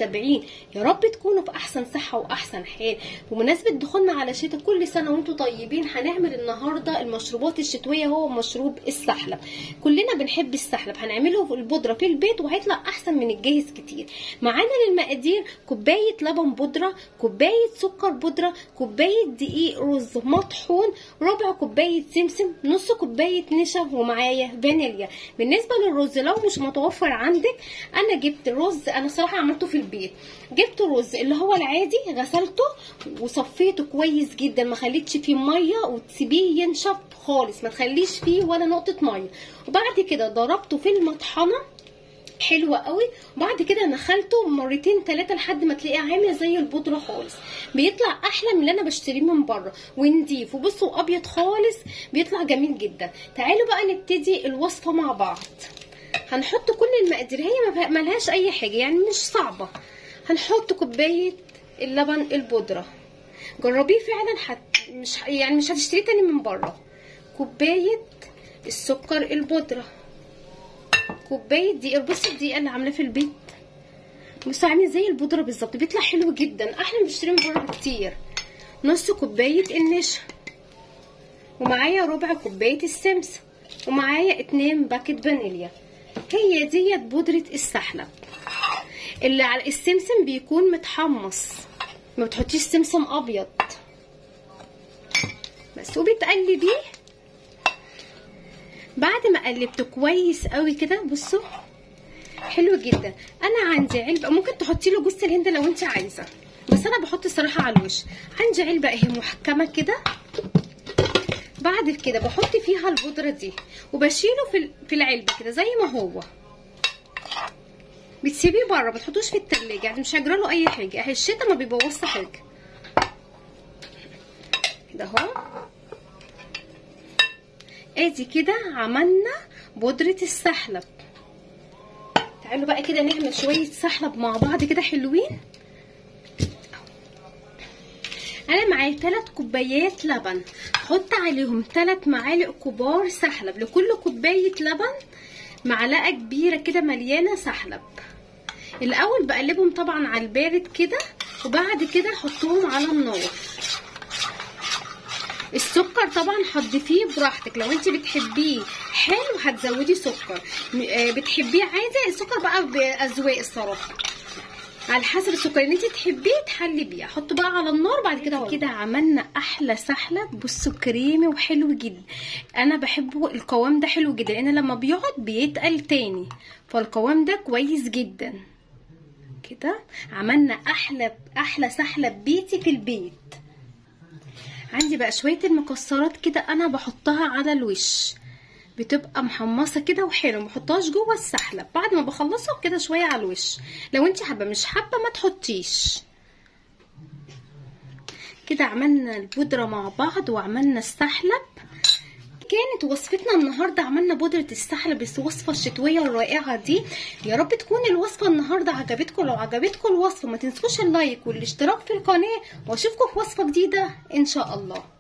المتابعين يا رب تكونوا في احسن صحه واحسن حال بمناسبه دخولنا على شتاء كل سنه وانتم طيبين هنعمل النهارده المشروبات الشتويه هو مشروب السحلب كلنا بنحب السحلب هنعمله في البودره في البيت وهيطلع احسن من الجاهز كتير معانا للمقادير كوبايه لبن بودره كوبايه سكر بودره كوبايه دقيق رز مطحون ربع كوبايه سمسم نص كوبايه نشا ومعايا فانيليا بالنسبه للرز لو مش متوفر عندك انا جبت رز انا صراحه عملته في البيت جبت الرز اللي هو العادي غسلته وصفيته كويس جدا ما خليتش فيه ميه وتسيبيه ينشف خالص ما تخليش فيه ولا نقطه ميه وبعد كده ضربته في المطحنه حلوة قوي وبعد كده نخلته مرتين ثلاثة لحد ما تلاقيه عامل زي البودرة خالص بيطلع احلى من اللي انا بشتريه من بره ونضيف وبصوا ابيض خالص بيطلع جميل جدا تعالوا بقى نبتدي الوصفة مع بعض هنحط كل المقادير هي ملهاش اي حاجة يعني مش صعبة هنحط كوباية اللبن البودرة جربيه فعلا حت مش يعني مش هتشتريه تاني من بره كوباية السكر البودره كوبايه دقيق بصي الدقيق اللي عاملاه في البيت بص عامل زي البودره بالظبط بيطلع حلو جدا احلى من بشتري من بره بكتير نص كوبايه النشا ومعايا ربع كوبايه السمسم ومعايا اتنين باكت فانيليا هي ديت بودره السحلب اللي على السمسم بيكون متحمص ما بتحطيش سمسم ابيض بس وبتقلبيه بعد ما قلبته كويس قوي كده بصوا حلو جدا انا عندي علبه ممكن تحطي له جوز الهند لو انت عايزه بس انا بحط الصراحه على الوش عندي علبه اهي محكمه كده بعد كده بحط فيها البودره دي وبشيله في في العلبه كده زي ما هو بتسيبيه بره ما تحطوش في التلاجة يعني مش هيجرى له اي حاجه اهي الشتا ما بيبوظش حاجه كده اهو ادي كده عملنا بودرة السحلب تعالوا بقى كده نعمل شوية سحلب مع بعض كده حلوين انا معايا 3 كوبايات لبن حط عليهم 3 معالق كبار سحلب لكل كوباية لبن معلقة كبيرة كده مليانة سحلب الاول بقلبهم طبعا على البارد كده وبعد كده احطهم على النار السكر طبعا حضفيه براحتك لو انت بتحبيه حلو هتزودي سكر بتحبيه عادي السكر بقى باذواق الصراحه على حسب السكر اللي انت تحبيه تحلي بيه حطه بقى على النار بعد كده كده عملنا احلى سحلب بصوا كريمي وحلو جدا انا بحبه القوام ده حلو جدا لان لما بيقعد بيتقل تاني فالقوام ده كويس جدا كده عملنا احلى احلى سحلب بيتي في البيت عندي بقى شويه المكسرات كده انا بحطها على الوش بتبقى محمصه كده وحلوه ما بحطهاش جوه السحلب بعد ما بخلصها كده شويه على الوش لو انت حابه مش حابه ما تحطيش كده عملنا البودره مع بعض وعملنا السحلب كانت وصفتنا النهارده عملنا بودره السحلب بس الوصفه الشتويه الرائعه دي يا رب تكون الوصفه النهارده عجبتكم لو عجبتكم الوصفه ما تنسوش اللايك والاشتراك في القناه واشوفكم في وصفه جديده ان شاء الله